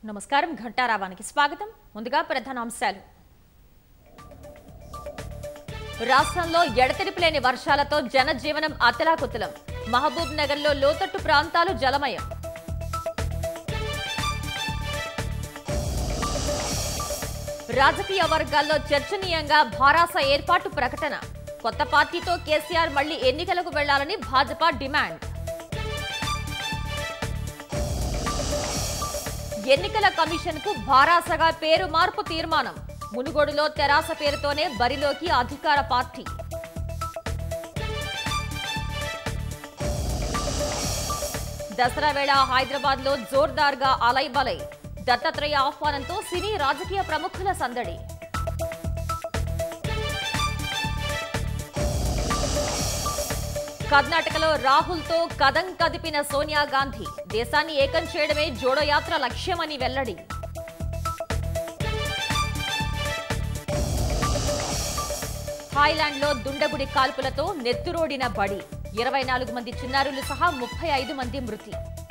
నమస్కారం ఘంటారావానికి స్వాగతం ముందుగా ప్రధానాంశాలు రాష్ట్రంలో ఎడతెరిపి లేని వర్షాలతో జనజీవనం అతలాకుతలం మహబూబ్ నగర్లో లోతట్టు ప్రాంతాలు జలమయం రాజకీయ వర్గాల్లో చర్చనీయంగా భారాస ఏర్పాటు ప్రకటన కొత్త పార్టీతో కేసీఆర్ మళ్లీ ఎన్నికలకు వెళ్లాలని భాజపా డిమాండ్ ఎన్నికల కమిషన్ కు భారాసగా పేరు మార్పు తీర్మానం మునుగోడులో తెరాస పేరుతోనే బరిలోకి అధికార పార్టీ దసరా వేళ హైదరాబాద్ లో జోర్దార్ గా అలైబలై దత్తాత్రేయ ఆహ్వానంతో సినీ రాజకీయ ప్రముఖుల సందడి కర్ణాటకలో రాహుల్ తో కదం కదిపిన సోనియా గాంధీ దేశాన్ని ఏకం చేయడమే జోడో యాత్ర లక్ష్యమని వెల్లడి థాయిలాండ్ లో దుండగుడి కాల్పులతో నెత్తురోడిన బడి ఇరవై నాలుగు మంది చిన్నారులు సహా ముప్పై ఐదు మంది మృతి